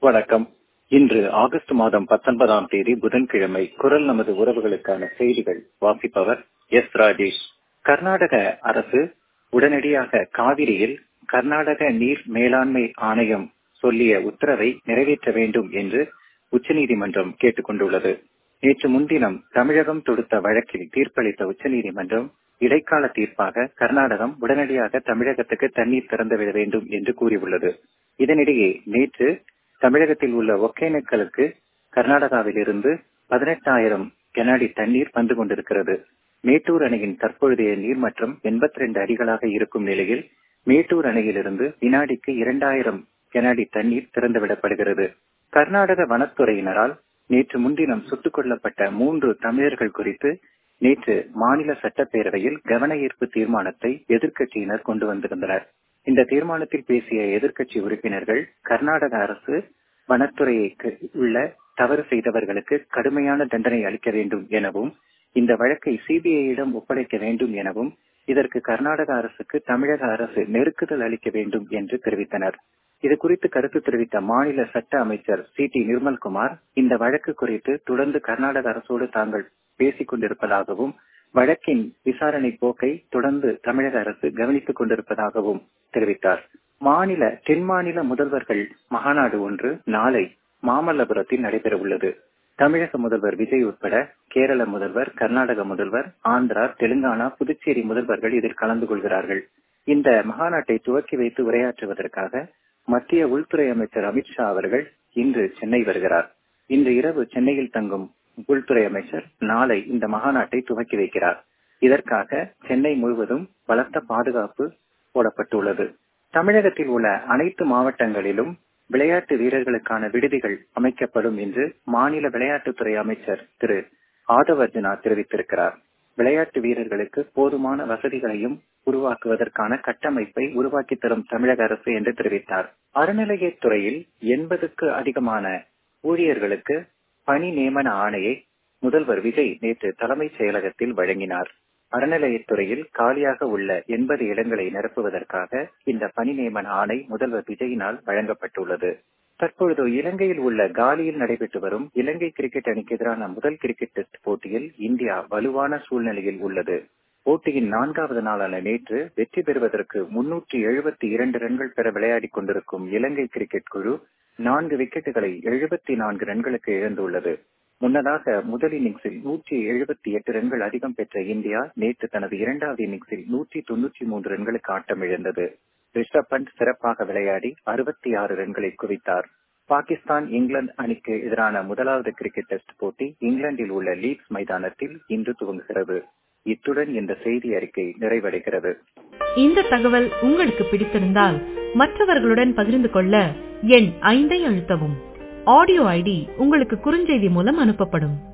வணக்கம் இன்று ஆகஸ்ட் மாதம் பத்தொன்பதாம் தேதி புதன்கிழமை குரல் நமது உறவுகளுக்கான செய்திகள் வாசிப்பவர் எஸ் ராஜேஷ் கர்நாடக அரசு உடனடியாக காவிரியில் கர்நாடக நீர் மேலாண்மை ஆணையம் சொல்லிய உத்தரவை நிறைவேற்ற வேண்டும் என்று உச்சநீதிமன்றம் கேட்டுக் கொண்டுள்ளது நேற்று முன்தினம் தமிழகம் தொடுத்த வழக்கில் தீர்ப்பளித்த உச்சநீதிமன்றம் இடைக்கால தீர்ப்பாக கர்நாடகம் உடனடியாக தமிழகத்துக்கு தண்ணீர் திறந்துவிட வேண்டும் என்று கூறியுள்ளது இதனிடையே நேற்று தமிழகத்தில் உள்ள ஒகேனக்கலுக்கு கர்நாடகாவில் இருந்து பதினெட்டாயிரம் கனஅடி தண்ணீர் வந்து கொண்டிருக்கிறது மேட்டூர் அணையின் தற்பொழுதைய நீர்மட்டம் எண்பத்தி ரெண்டு அடிகளாக இருக்கும் நிலையில் மேட்டூர் அணையிலிருந்து வினாடிக்கு இரண்டாயிரம் கனஅடி தண்ணீர் திறந்துவிடப்படுகிறது கர்நாடக வனத்துறையினரால் நேற்று முன்தினம் சுட்டுக் கொல்லப்பட்ட மூன்று தமிழர்கள் குறித்து நேற்று மாநில சட்டப்பேரவையில் கவன ஈர்ப்பு தீர்மானத்தை எதிர்க்கட்சியினர் கொண்டு வந்திருந்தனர் இந்த தீர்மானத்தில் பேசிய எதிர்க்கட்சி உறுப்பினர்கள் கர்நாடக அரசு வனத்துறையை உள்ள தவறு செய்தவர்களுக்கு கடுமையான தண்டனை அளிக்க வேண்டும் எனவும் இந்த வழக்கை சிபிஐயிடம் ஒப்படைக்க வேண்டும் எனவும் இதற்கு கர்நாடக அரசுக்கு தமிழக அரசு நெருக்குதல் அளிக்க வேண்டும் என்று தெரிவித்தனர் இது குறித்து கருத்து தெரிவித்த மாநில சட்ட அமைச்சர் சி டி நிர்மல்குமார் இந்த வழக்கு குறித்து தொடர்ந்து கர்நாடக அரசோடு தாங்கள் பேசிக் கொண்டிருப்பதாகவும் வழக்கின் விசாரணை போக்கை தொடர்ந்து தமிழக அரசு கவனித்துக் கொண்டிருப்பதாகவும் தெரிவித்தார் மாநில தென் மாநில முதல்வர்கள் மகாநாடு ஒன்று நாளை மாமல்லபுரத்தில் நடைபெற உள்ளது தமிழக முதல்வர் விஜய் உட்பட கேரள முதல்வர் கர்நாடக முதல்வர் ஆந்திரா தெலுங்கானா புதுச்சேரி முதல்வர்கள் இதில் கலந்து கொள்கிறார்கள் இந்த மகாநாட்டை துவக்கி வைத்து உரையாற்றுவதற்காக மத்திய உள்துறை அமைச்சர் அமித்ஷா அவர்கள் இன்று சென்னை வருகிறார் இன்று இரவு சென்னையில் தங்கும் உள்துறை அமைச்சர் நாளை இந்த மகாநாட்டை துவக்கி வைக்கிறார் இதற்காக சென்னை முழுவதும் பலத்த பாதுகாப்பு போடப்பட்டுள்ளது தமிழகத்தில் உள்ள அனைத்து மாவட்டங்களிலும் விளையாட்டு வீரர்களுக்கான விடுதிகள் அமைக்கப்படும் என்று மாநில விளையாட்டுத்துறை அமைச்சர் திரு ஆதவர்ஜுனா தெரிவித்திருக்கிறார் விளையாட்டு வீரர்களுக்கு போதுமான வசதிகளையும் உருவாக்குவதற்கான கட்டமைப்பை உருவாக்கி தரும் தமிழக அரசு என்று தெரிவித்தார் அறநிலையத்துறையில் எண்பதுக்கு அதிகமான ஊழியர்களுக்கு பணி நியமன ஆணையை முதல்வர் விஜய் நேற்று தலைமைச் செயலகத்தில் வழங்கினார் அறநிலையத்துறையில் காலியாக உள்ள எண்பது இடங்களை நிரப்புவதற்காக இந்த பணி நியமன ஆணை முதல்வர் விஜயினால் வழங்கப்பட்டுள்ளது தற்பொழுது இலங்கையில் உள்ள காலியில் நடைபெற்று வரும் இலங்கை கிரிக்கெட் அணிக்கு எதிரான முதல் கிரிக்கெட் டெஸ்ட் போட்டியில் இந்தியா வலுவான சூழ்நிலையில் உள்ளது போட்டியின் நான்காவது நாளான நேற்று வெற்றி பெறுவதற்கு முன்னூற்றி எழுபத்தி இரண்டு ரன்கள் பெற விளையாடிக் கொண்டிருக்கும் இலங்கை கிரிக்கெட் குழு நான்கு விக்கெட்டுகளை எழுபத்தி நான்கு ரன்களுக்கு இழந்துள்ளது முன்னதாக முதல் இன்னிங்ஸில் நூற்றி எழுபத்தி எட்டு ரன்கள் அதிகம் பெற்ற இந்தியா நேற்று தனது இரண்டாவது இன்னிங்ஸில் நூற்றி தொன்னூற்றி மூன்று ரன்களுக்கு ஆட்டம் இழந்தது ரிஷப் பண்ட் சிறப்பாக விளையாடி அறுபத்தி ஆறு ரன்களை குவித்தார் பாகிஸ்தான் இங்கிலாந்து அணிக்கு எதிரான முதலாவது கிரிக்கெட் டெஸ்ட் போட்டி இங்கிலாந்தில் உள்ள லீட்ஸ் மைதானத்தில் இன்று துவங்குகிறது இத்துடன் இந்த செய்தி அறிக்கை நிறைவடைகிறது இந்த தகவல் உங்களுக்கு பிடித்திருந்தால் மற்றவர்களுடன் பகிர்ந்து கொள்ள எண் ஐந்தை அழுத்தவும் ஆடியோ ஐடி உங்களுக்கு குறுஞ்செய்தி மூலம் அனுப்பப்படும்